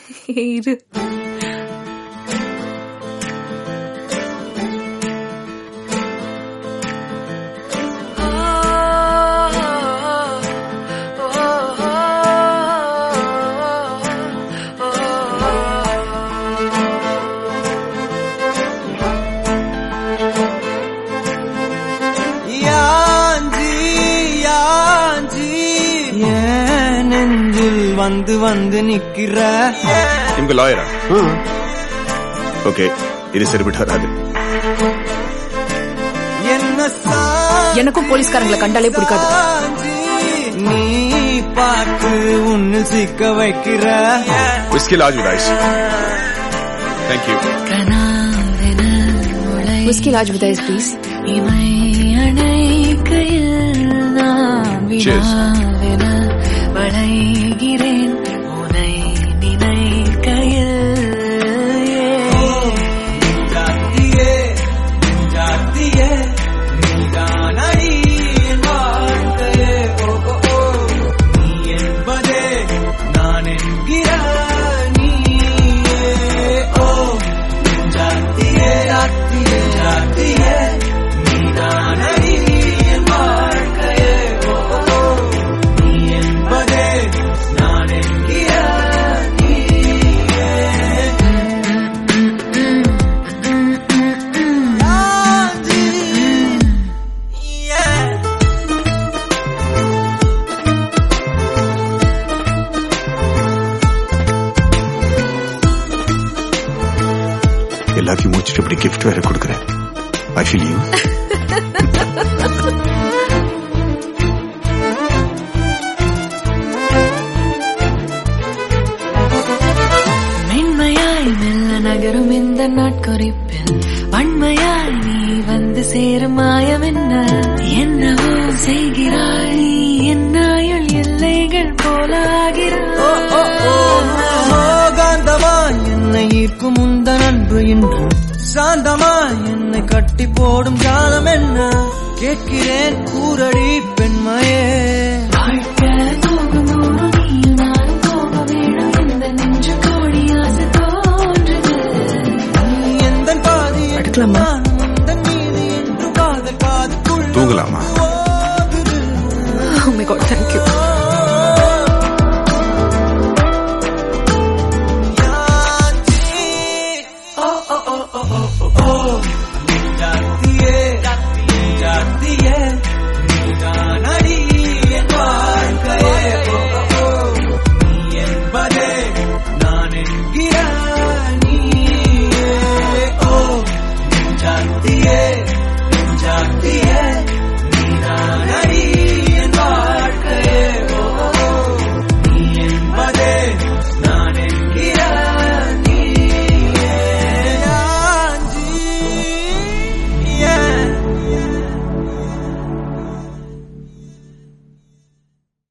இரு யாஞ்சி யாஞ்சி ஏன் நெஞ்சில் வந்து வந்து நிக்கிற ನಿಮ್ಗೆ ಲಾಯರಾ ಓಕೆ ಇದು ಸರಿಬಿಟ್ಟು ವರಾது என்ன எனக்கும் போலீஸ்காரங்களை கண்டாலே பிடிக்காது. சாஞ்சி நீ பார்த்து உன்னு சிக்க வைக்கிற whisky large with ice thank you whisky large with ice please Cheers. வளைகிறேன் உனை நினைக்கையில் ஜாத்தியே ஜாத்தியே நீதானடி என் வாழ்க்கையே ஓ ஓ, ஓ நீ என்பதே நான் என்கிற நீயே ஓ ஜாத்தியே ஜாத்தியே ஜாத்தியே நீதானடி என் வாழ்க்கையே ஓ ஓ, ஓ நீ என்பதே நான் என்கிற நீயே எல்லாத்தையும் முடிச்சுட்டு இப்படி கிஃப்ட் வேற கொடுக்குறேன் ஐ ஃபீல் யூ மென்மையாய் மெல்ல நகரும் இந்த நாட்குறிப்பில் வன்மையாய் நீ வந்து சேரும் மாயம் என்ன என்னவோ செய்கிறாய் நீ என்னாயுள் எல்லைகள் போலாகிறாய் காந்தமா என்னை ஈர்க்கும் உந்த நண்பு இன்று சாந்தமா என்னை கட்டி போடும் ஜாலம் என்ன கேட்கிறேன் கூரடி பெண்மையே வாழ்க்கை போகும் போது நீயும் நானும் போக வேணும் இந்த நெஞ்சு கோடி ஆசை தோன்றுது நீ எந்த பாதி எடுக்கலாமா? எந்தன் மீது என்று காதல் பாதுக்குள் தூங்கலாமா ஓடுது oh my god thank you ஜாத்தியே ஜாத்தியே நீதானடி என் வாழ்க்கையே ஓ, ஓ, ஓ. நீ என்பதே நான் என்கிற நீயே ஓ ஜாத்தியே ஜாத்தியே